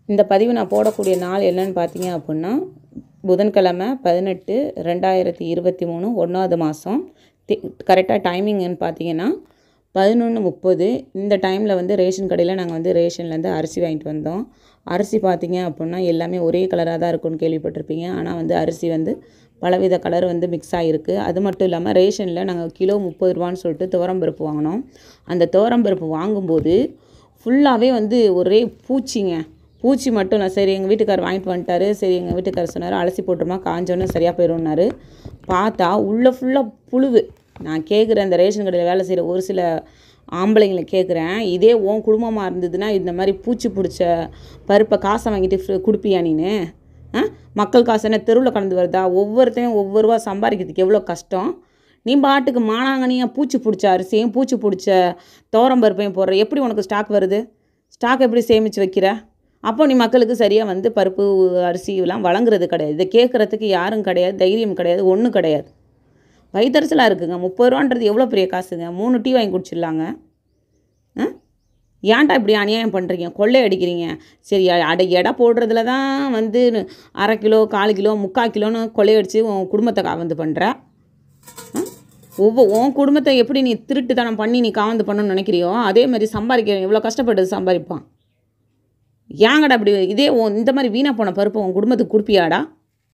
இந்த பதிவு நான் போடக்கூடிய நாள் என்னன்னு பார்த்தீங்க அப்படின்னா புதன்கிழமை பதினெட்டு ரெண்டாயிரத்தி இருபத்தி மூணு ஒன்றாவது மாதம் தி கரெக்டாக டைமிங்னு பார்த்தீங்கன்னா பதினொன்று முப்பது இந்த டைமில் வந்து ரேஷன் கடையில் நாங்கள் வந்து ரேஷன்லேருந்து அரிசி வாங்கிட்டு வந்தோம் அரிசி பார்த்தீங்க அப்படின்னா எல்லாமே ஒரே கலராக தான் இருக்கும்னு கேள்விப்பட்டிருப்பீங்க ஆனால் வந்து அரிசி வந்து பலவித கலர் வந்து மிக்ஸ் ஆகிருக்கு அது மட்டும் இல்லாமல் ரேஷனில் நாங்கள் கிலோ முப்பது ரூபான்னு சொல்லிட்டு துவரம்பருப்பு வாங்கினோம் அந்த துவரம்பருப்பு வாங்கும்போது ஃபுல்லாகவே வந்து ஒரே பூச்சிங்க பூச்சி மட்டும் இல்லை சரி எங்கள் வீட்டுக்கார் வாங்கிட்டு வந்துட்டாரு சரி எங்கள் வீட்டுக்காரர் சொன்னார் அலசி போட்டுருமா காஞ்சோன்னே சரியாக போயிடும்னாரு பார்த்தா உள்ளே ஃபுல்லாக புழுவு நான் கேட்குறேன் இந்த ரேஷன் கடையில் வேலை செய்கிற ஒரு சில ஆம்பளைங்களை கேட்குறேன் இதே உன் குடும்பமாக இருந்ததுன்னா இந்த மாதிரி பூச்சி பிடிச்ச பருப்பை காசை வாங்கிட்டு ஃப்ரி- கொடுப்பியா நீனு ஆ மக்கள் காசு என்ன தெருவில் கடந்து வருதா ஒவ்வொருத்தையும் ஒவ்வொரு ரூபா சம்பாதிக்கிறதுக்கு எவ்வளோ கஷ்டம் நீ பாட்டுக்கு மானாங்கனியாக பூச்சி பிடிச்ச அரிசியும் பூச்சி பிடிச்ச பருப்பையும் போடுற எப்படி உனக்கு ஸ்டாக் வருது ஸ்டாக் எப்படி சேமித்து வைக்கிற அப்போ நீ மக்களுக்கு சரியாக வந்து பருப்பு அரிசி எல்லாம் வழங்குறது கிடையாது இதை கேட்குறதுக்கு யாரும் கிடையாது தைரியம் கிடையாது ஒன்றும் கிடையாது வயிற்றுச்சலாக இருக்குங்க முப்பது ரூபான்றது எவ்வளோ பெரிய காசுங்க மூணு டீ வாங்கி குடிச்சிடலாங்க ஆ ஏன்டா இப்படி அநியாயம் பண்ணுறீங்க கொள்ளை அடிக்கிறீங்க சரி அ- அடை எடை போடுறதுல தான் வந்து அரை கிலோ கால் கிலோ முக்கால் கிலோன்னு கொள்ளையடிச்சு உன் குடும்பத்தை காவந்து பண்ணுற ஒவ்வொரு உன் குடும்பத்தை எப்படி நீ திருட்டுத்தனம் பண்ணி நீ காவந்து பண்ணணும்னு நினைக்கிறியோ அதே மாதிரி சம்பாதிக்க எவ்வளோ கஷ்டப்பட்டு சம்பாதிப்பான் ஏங்கடா அப்படி இதே உன் இந்த மாதிரி வீணாக போன பருப்பு உன் குடும்பத்துக்கு கொடுப்பியாடா